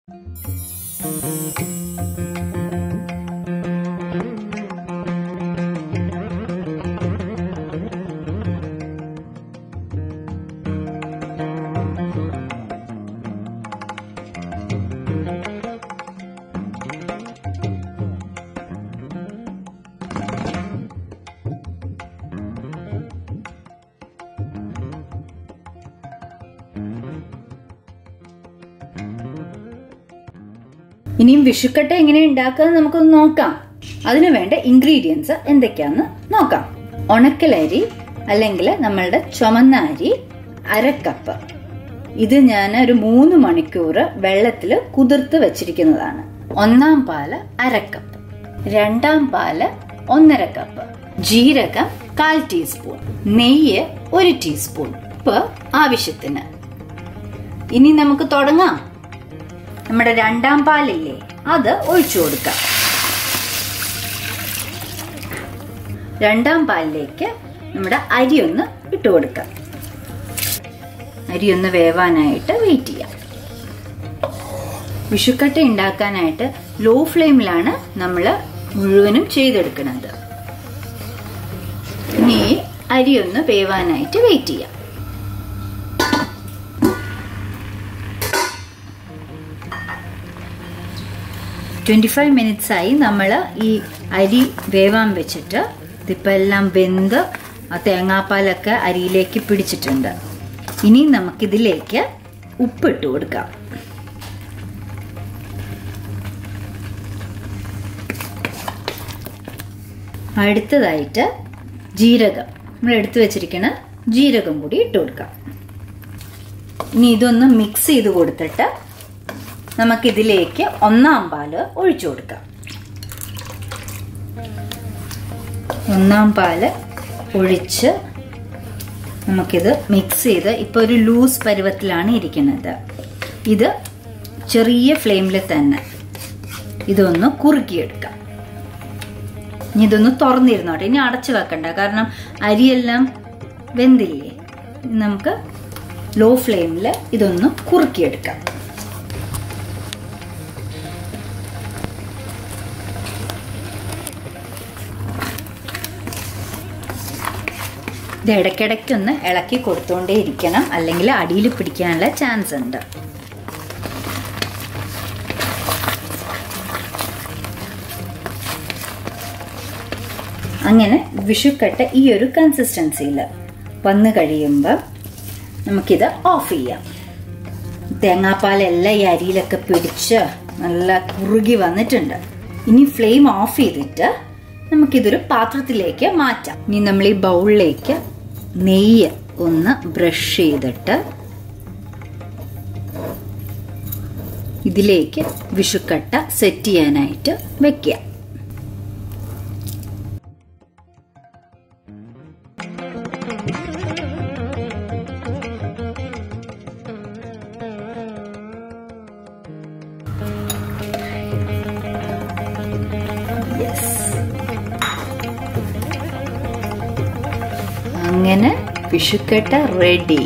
ഇനിയും വിഷുക്കട്ട എങ്ങനെ ഉണ്ടാക്കുക നമുക്കൊന്ന് നോക്കാം അതിനു വേണ്ട ഇൻഗ്രീഡിയൻസ് എന്തൊക്കെയാന്ന് നോക്കാം ഉണക്കലരി അല്ലെങ്കിൽ നമ്മളുടെ ചുമന്ന അരി അരക്കപ്പ് ഇത് ഞാൻ ഒരു മൂന്ന് മണിക്കൂർ വെള്ളത്തിൽ കുതിർത്ത് വെച്ചിരിക്കുന്നതാണ് ഒന്നാം പാല് അരക്കപ്പ് രണ്ടാം പാല് ഒന്നര കപ്പ് ജീരകം കാൽ ടീസ്പൂൺ നെയ്യ് ഒരു ടീസ്പൂൺ ഉപ്പ് ആവശ്യത്തിന് ഇനി നമുക്ക് തുടങ്ങാം നമ്മുടെ രണ്ടാം പാലില്ലേ അത് ഒഴിച്ചു കൊടുക്കാം രണ്ടാം പാലിലേക്ക് നമ്മുടെ അരി ഒന്ന് ഇട്ട് കൊടുക്കാം അരി ഒന്ന് വേവാനായിട്ട് വെയിറ്റ് ചെയ്യാം വിഷുക്കട്ട ഉണ്ടാക്കാനായിട്ട് ലോ ഫ്ലെയിമിലാണ് നമ്മൾ മുഴുവനും ചെയ്തെടുക്കുന്നത് ഇനി അരി ഒന്ന് വേവാനായിട്ട് വെയിറ്റ് ചെയ്യാം ട്വൻറ്റി ഫൈവ് മിനിറ്റ്സ് ആയി നമ്മൾ ഈ അരി വേവാൻ വെച്ചിട്ട് ഇതിപ്പോൾ എല്ലാം വെന്ത് ആ തേങ്ങാപ്പാലൊക്കെ അരിയിലേക്ക് പിടിച്ചിട്ടുണ്ട് ഇനി നമുക്കിതിലേക്ക് ഉപ്പിട്ട് കൊടുക്കാം അടുത്തതായിട്ട് ജീരകം നമ്മൾ എടുത്തു വെച്ചിരിക്കുന്ന ജീരകം കൂടി ഇട്ട് കൊടുക്കാം ഇനി ഇതൊന്ന് മിക്സ് ചെയ്ത് കൊടുത്തിട്ട് നമുക്കിതിലേക്ക് ഒന്നാം പാല് ഒഴിച്ചു കൊടുക്കാം ഒന്നാം പാല് ഒഴിച്ച് നമുക്കിത് മിക്സ് ചെയ്ത് ഇപ്പോൾ ഒരു ലൂസ് പരുവത്തിലാണ് ഇരിക്കുന്നത് ഇത് ചെറിയ ഫ്ലെയിമിൽ തന്നെ ഇതൊന്ന് കുറുക്കിയെടുക്കാം ഇനി ഇതൊന്ന് തുറന്നിരുന്നോട്ടെ ഇനി അടച്ചു വെക്കണ്ട കാരണം അരിയെല്ലാം വെന്തില്ലേ നമുക്ക് ലോ ഫ്ലെയിമിൽ ഇതൊന്ന് കുറുക്കിയെടുക്കാം ഇത് ഇടയ്ക്കിടയ്ക്കൊന്ന് ഇളക്കി കൊടുത്തുകൊണ്ടേ ഇരിക്കണം അല്ലെങ്കിൽ അടിയിൽ പിടിക്കാനുള്ള ചാൻസ് ഉണ്ട് അങ്ങനെ വിഷുക്കട്ട ഈ ഒരു കൺസിസ്റ്റൻസിയിൽ വന്നു കഴിയുമ്പോൾ നമുക്കിത് ഓഫ് ചെയ്യാം തേങ്ങാപ്പാലെല്ലാം ഈ അരിയിലൊക്കെ പിടിച്ച് നല്ല കുറുകി വന്നിട്ടുണ്ട് ഇനി ഫ്ലെയിം ഓഫ് ചെയ്തിട്ട് നമുക്കിതൊരു പാത്രത്തിലേക്ക് മാറ്റാം ഇനി നമ്മൾ ഈ ബൗളിലേക്ക് നെയ്യ് ഒന്ന് ബ്രഷ് ചെയ്തിട്ട് ഇതിലേക്ക് വിഷുക്കട്ട സെറ്റ് ചെയ്യാനായിട്ട് വെക്കുക അങ്ങനെ വിഷുക്കട്ട റെഡി